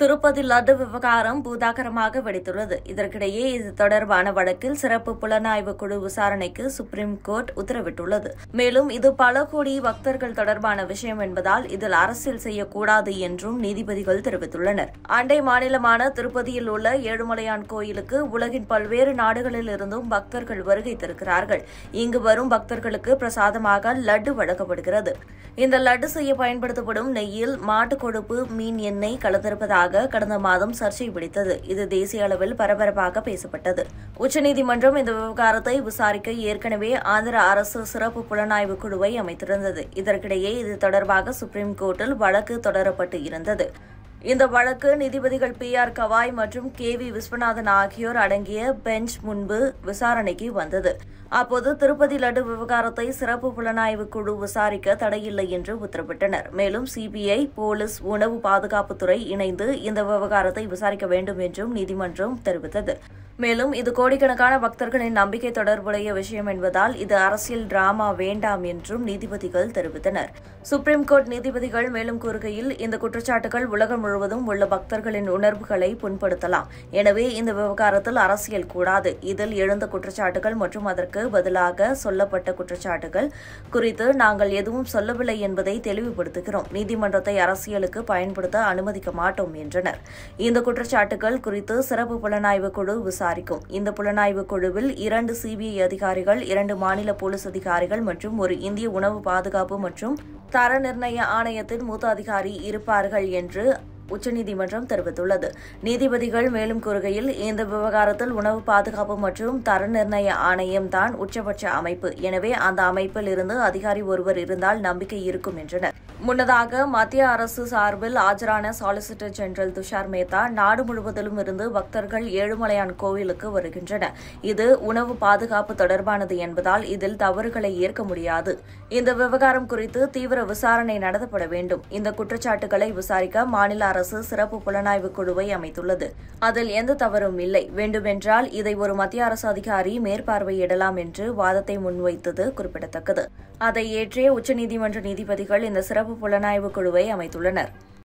திருப்பதி லட்டு விவகாரம் பூதாகரமாக வெடித்துள்ளது இதற்கிடையே இது தொடர்பான வழக்கில் சிறப்பு புலனாய்வு குழு விசாரணைக்கு சுப்ரீம் கோர்ட் உத்தரவிட்டுள்ளது மேலும் இது பல கோடி பக்தர்கள் தொடர்பான விஷயம் என்பதால் இதில் அரசியல் செய்யக்கூடாது என்றும் நீதிபதிகள் தெரிவித்துள்ளனர் அண்டை மாநிலமான திருப்பதியில் உள்ள ஏழுமலையான் கோயிலுக்கு உலகின் பல்வேறு நாடுகளில் இருந்தும் பக்தர்கள் வருகை தருகிறார்கள் இங்கு வரும் பக்தர்களுக்கு பிரசாதமாக லட்டு வழங்கப்படுகிறது இந்த லட்டு செய்ய பயன்படுத்தப்படும் நெய்யில் மாட்டுக் கொழுப்பு மீன் எண்ணெய் கலந்திருப்பதாக கடந்த மாதம் சர்ச்சை பிடித்தது இது தேசிய அளவில் பரபரப்பாக பேசப்பட்டது உச்சநீதிமன்றம் இந்த விவகாரத்தை விசாரிக்க ஏற்கனவே ஆந்திர அரசு சிறப்பு புலனாய்வு குழுவை அமைத்திருந்தது இதற்கிடையே இது தொடர்பாக சுப்ரீம் கோர்ட்டில் வழக்கு தொடரப்பட்டு இருந்தது இந்த வழக்கு நீதிபதிகள் பி ஆர் கவாய் மற்றும் கே வி விஸ்வநாதன் ஆகியோர் அடங்கிய பெஞ்ச் முன்பு விசாரணைக்கு வந்தது அப்போது திருப்பதி லட்டு விவகாரத்தை சிறப்பு புலனாய்வு குழு விசாரிக்க தடையில்லை என்று உத்தரவிட்டனர் மேலும் சிபிஐ போலீஸ் உணவு பாதுகாப்புத்துறை இணைந்து இந்த விவகாரத்தை விசாரிக்க வேண்டும் என்றும் நீதிமன்றம் தெரிவித்தது மேலும் இது கோடிக்கணக்கான பக்தர்களின் நம்பிக்கை தொடர்புடைய விஷயம் என்பதால் இது அரசியல் டிராமா வேண்டாம் என்றும் நீதிபதிகள் தெரிவித்தனர் சுப்ரீம் கோர்ட் நீதிபதிகள் மேலும் கூறுகையில் இந்த குற்றச்சாட்டுகள் உலகம் முழுவதும் உள்ள பக்தர்களின் உணர்வுகளை புண்படுத்தலாம் எனவே இந்த விவகாரத்தில் அரசியல் கூடாது இதில் எழுந்த குற்றச்சாட்டுகள் மற்றும் அதற்கு பதிலாக சொல்லப்பட்ட குற்றச்சாட்டுகள் குறித்து நாங்கள் எதுவும் சொல்லவில்லை என்பதை தெளிவுபடுத்துகிறோம் நீதிமன்றத்தை அரசியலுக்கு பயன்படுத்த அனுமதிக்க மாட்டோம் என்றனர் இந்த குற்றச்சாட்டுகள் குறித்து சிறப்பு புலனாய்வு குழு விசாரிக்கும் இந்த புலனாய்வு குழுவில் இரண்டு சிபிஐ அதிகாரிகள் இரண்டு மாநில போலீஸ் அதிகாரிகள் மற்றும் ஒரு இந்திய உணவு பாதுகாப்பு மற்றும் தர நிர்ணய ஆணையத்தின் மூத்த அதிகாரி இருப்பார்கள் என்று உச்சநீதிமன்றம் தெரிவித்துள்ளது நீதிபதிகள் மேலும் கூறுகையில் இந்த விவகாரத்தில் உணவு பாதுகாப்பு மற்றும் தர நிர்ணய ஆணையம் தான் உச்சபட்ச அமைப்பு எனவே அந்த அமைப்பில் இருந்து அதிகாரி ஒருவர் இருந்தால் நம்பிக்கை இருக்கும் என்றனர் முன்னதாக மத்திய அரசு சார்பில் ஆஜரான சாலிசிட்டர் ஜெனரல் துஷார் மேத்தா நாடு முழுவதிலும் இருந்து பக்தர்கள் ஏழுமலையான் கோவிலுக்கு வருகின்றனர் இது உணவு பாதுகாப்பு தொடர்பானது என்பதால் இதில் தவறுகளை ஏற்க முடியாது இந்த விவகாரம் குறித்து தீவிர விசாரணை நடத்தப்பட வேண்டும் இந்த குற்றச்சாட்டுகளை விசாரிக்க மாநில அரசு சிறப்பு புலனாய்வு குழுவை அமைத்துள்ளது அதில் எந்த தவறும் இல்லை வேண்டுமென்றால் இதை ஒரு மத்திய அரசு அதிகாரி மேற்பார்வையிடலாம் என்று வாதத்தை முன்வைத்தது குறிப்பிடத்தக்கது அதை ஏற்றே உச்சநீதிமன்ற நீதிபதிகள் இந்த சிறப்பு புலனாய்வு குழுவை அமைத்துள்ளனர்